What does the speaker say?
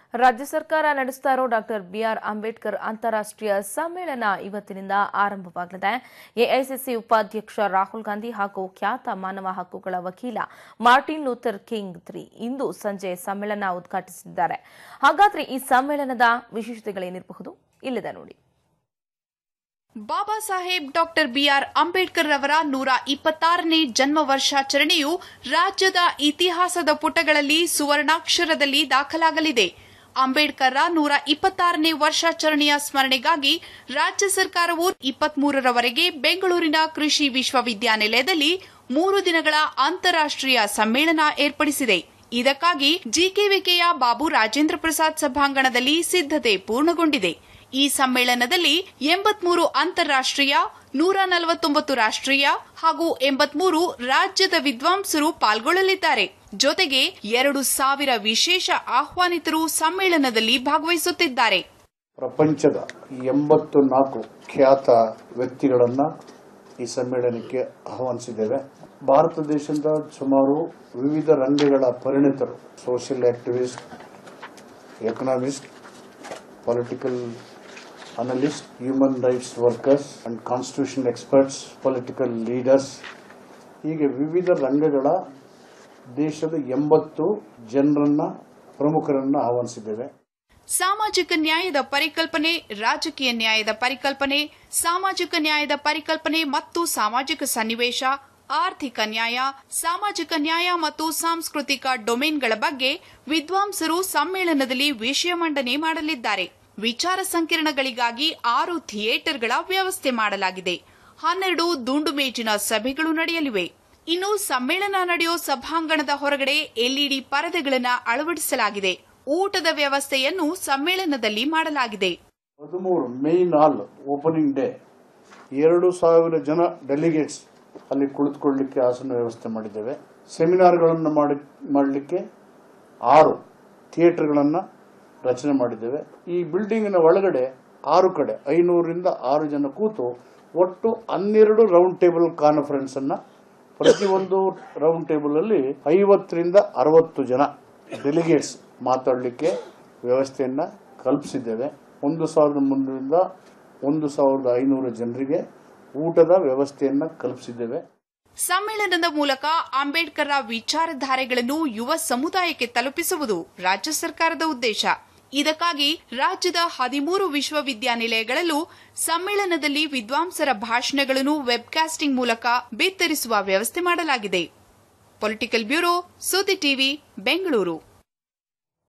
ರಾಜ್ಯ ಸರ್ಕಾರ ನಡೆಸ್ತಾ ಇರೋ ಡಾಕ್ಟರ್ ಬಿಆರ್ ಅಂಬೇಡ್ಕರ್ ಅಂತಾರಾಷ್ಟ್ರೀಯ ಸಮ್ಮೇಳನ ಇವತ್ತಿನಿಂದ ಆರಂಭವಾಗಲಿದೆ ಎಐಸಿಸಿ ಉಪಾಧ್ಯಕ್ಷ ರಾಹುಲ್ ಗಾಂಧಿ ಹಾಗೂ ಖ್ಯಾತ ಮಾನವ ಹಕ್ಕುಗಳ ವಕೀಲ ಮಾರ್ಟಿನ್ ಲೂಥರ್ ಕಿಂಗ್ ತ್ರಿ ಇಂದು ಸಂಜೆ ಸಮ್ಮೇಳನ ಉದ್ಘಾಟಿಸಿದ್ದಾರೆ ಹಾಗಾದ್ರೆ ಈ ಸಮ್ಮೇಳನದ ವಿಶೇಷತೆಗಳೇನಿರಬಹುದು ಇಲ್ಲಿದೆ ನೋಡಿ ಬಾಬಾ ಸಾಹೇಬ್ ಡಾಕ್ಟರ್ ಬಿಆರ್ ಅಂಬೇಡ್ಕರ್ ರವರ ನೂರ ಇಪ್ಪತ್ತಾರನೇ ಜನ್ಮ ವರ್ಷಾಚರಣೆಯು ರಾಜ್ಯದ ಇತಿಹಾಸದ ಪುಟಗಳಲ್ಲಿ ಸುವರ್ಣಾಕ್ಷರದಲ್ಲಿ ದಾಖಲಾಗಲಿದೆ ಅಂಬೇಡ್ಕರ್ರ ನೂರ ಇಪ್ಪತ್ತಾರನೇ ವರ್ಷಾಚರಣೆಯ ಸ್ಮರಣೆಗಾಗಿ ರಾಜ್ಯ ಸರ್ಕಾರವು ಇಪ್ಪತ್ಮೂರರವರೆಗೆ ಬೆಂಗಳೂರಿನ ಕೃಷಿ ವಿಶ್ವವಿದ್ಯಾನಿಲಯದಲ್ಲಿ ಮೂರು ದಿನಗಳ ಅಂತಾರಾಷ್ಟ್ರೀಯ ಸಮ್ಮೇಳನ ಏರ್ಪಡಿಸಿದೆ ಇದಕ್ಕಾಗಿ ಜಿಕೆವಿಕೆಯ ಬಾಬು ರಾಜೇಂದ್ರ ಪ್ರಸಾದ್ ಸಭಾಂಗಣದಲ್ಲಿ ಸಿದ್ದತೆ ಪೂರ್ಣಗೊಂಡಿದೆ ಈ ಸಮ್ಮೇಳನದಲ್ಲಿ ಎಂಬತ್ಮೂರು ಅಂತಾರಾಷ್ಟ್ರೀಯ ನೂರ ನಲವತ್ತೊಂಬತ್ತು ರಾಷ್ಟ್ರೀಯ ಹಾಗೂ ಎಂಬತ್ಮೂರು ರಾಜ್ಯದ ವಿದ್ವಾಂಸರು ಪಾಲ್ಗೊಳ್ಳಲಿದ್ದಾರೆ ಜೊತೆಗೆ ಎರಡು ಸಾವಿರ ವಿಶೇಷ ಆಹ್ವಾನಿತರು ಸಮ್ಮೇಳನದಲ್ಲಿ ಭಾಗವಹಿಸುತ್ತಿದ್ದಾರೆ ಪ್ರಪಂಚದ ಎಂಬತ್ತು ನಾಲ್ಕು ಖ್ಯಾತ ವ್ಯಕ್ತಿಗಳನ್ನು ಈ ಸಮ್ಮೇಳನಕ್ಕೆ ಆಹ್ವಾನಿಸಿದ್ದೇವೆ ಭಾರತ ದೇಶದ ಸುಮಾರು ವಿವಿಧ ರಂಗಗಳ ಪರಿಣಿತರು social activist economist political analyst human rights workers and constitution experts political leaders ಹೀಗೆ ವಿವಿಧ ರಂಗಗಳ ದೇಶದ ಎಂಬತ್ತು ಜನರನ್ನ ಪ್ರಮುಖರನ್ನ ಆಹ್ವಾನಿಸಿದ್ದೇವೆ ಸಾಮಾಜಿಕ ನ್ಯಾಯದ ಪರಿಕಲ್ಪನೆ ರಾಜಕೀಯ ನ್ಯಾಯದ ಪರಿಕಲ್ಪನೆ ಸಾಮಾಜಿಕ ನ್ಯಾಯದ ಪರಿಕಲ್ಪನೆ ಮತ್ತು ಸಾಮಾಜಿಕ ಸನ್ನಿವೇಶ ಆರ್ಥಿಕ ನ್ಯಾಯ ಸಾಮಾಜಿಕ ನ್ಯಾಯ ಮತ್ತು ಸಾಂಸ್ಕೃತಿಕ ಡೊಮೇನ್ಗಳ ಬಗ್ಗೆ ವಿದ್ವಾಂಸರು ಸಮ್ಮೇಳನದಲ್ಲಿ ವಿಷಯ ಮಂಡನೆ ಮಾಡಲಿದ್ದಾರೆ ವಿಚಾರ ಸಂಕಿರಣಗಳಿಗಾಗಿ ಆರು ಥಿಯೇಟರ್ಗಳ ವ್ಯವಸ್ಥೆ ಮಾಡಲಾಗಿದೆ ಹನ್ನೆರಡು ದುಂಡು ಮೇಜಿನ ಸಭೆಗಳು ನಡೆಯಲಿವೆ ಇನ್ನು ಸಮ್ಮೇಳನ ನಡೆಯೋ ಸಭಾಂಗಣದ ಹೊರಗಡೆ ಎಲ್ಇಡಿ ಪರದೆಗಳನ್ನು ಅಳವಡಿಸಲಾಗಿದೆ ಊಟದ ವ್ಯವಸ್ಥೆಯನ್ನು ಸಮ್ಮೇಳನದಲ್ಲಿ ಮಾಡಲಾಗಿದೆ ಹದಿಮೂರು ಮೇನ್ ಹಾಲ್ ಓಪನಿಂಗ್ ಡೇ ಎರಡು ಸಾವಿರ ಜನ ಡೆಲಿಗೇಟ್ಸ್ ಅಲ್ಲಿ ಕುಳಿತುಕೊಳ್ಳಲಿಕ್ಕೆ ಆಸನ ವ್ಯವಸ್ಥೆ ಮಾಡಿದ್ದೇವೆ ಸೆಮಿನಾರ್ಗಳನ್ನು ಮಾಡಿ ಮಾಡಲಿಕ್ಕೆ ಆರು ಥಿಯೇಟರ್ಗಳನ್ನು ರಚನೆ ಮಾಡಿದ್ದೇವೆ ಈ ಬಿಲ್ಡಿಂಗಿನ ಒಳಗಡೆ ಆರು ಕಡೆ ಐನೂರರಿಂದ ಆರು ಜನ ಕೂತು ಒಟ್ಟು ಹನ್ನೆರಡು ರೌಂಡ್ ಟೇಬಲ್ ಕಾನ್ಫರೆನ್ಸ್ ಅನ್ನ ಪ್ರತಿಯೊಂದು ರೌಂಡ್ ಟೇಬಲ್ ಅಲ್ಲಿ ಐವತ್ತರಿಂದ ಅರವತ್ತು ಜನ ಡೆಲಿಗೇಟ್ಸ್ ಮಾತಾಡಲಿಕ್ಕೆ ವ್ಯವಸ್ಥೆಯನ್ನ ಕಲ್ಪಿಸಿದ್ದೇವೆ ಒಂದು ಸಾವಿರದ ಮುನ್ನೂರಿಂದ ಒಂದು ಸಾವಿರದ ಐನೂರು ಜನರಿಗೆ ಊಟದ ವ್ಯವಸ್ಥೆಯನ್ನ ಕಲ್ಪಿಸಿದ್ದೇವೆ ಸಮ್ಮೇಳನದ ಮೂಲಕ ಅಂಬೇಡ್ಕರ್ರ ವಿಚಾರಧಾರೆಗಳನ್ನು ಯುವ ಸಮುದಾಯಕ್ಕೆ ತಲುಪಿಸುವುದು ರಾಜ್ಯ ಸರ್ಕಾರದ ಉದ್ದೇಶ ಇದಕ್ಕಾಗಿ ರಾಜ್ಯದ ಹದಿಮೂರು ವಿಶ್ವವಿದ್ಯಾನಿಲಯಗಳಲ್ಲೂ ಸಮ್ಮೇಳನದಲ್ಲಿ ವಿದ್ವಾಂಸರ ಭಾಷಣಗಳನ್ನು ವೆಬ್ಕಾಸ್ಟಿಂಗ್ ಮೂಲಕ ಬಿತ್ತರಿಸುವ ವ್ಯವಸ್ಥೆ ಮಾಡಲಾಗಿದೆ political bureau Suddi TV Bengaluru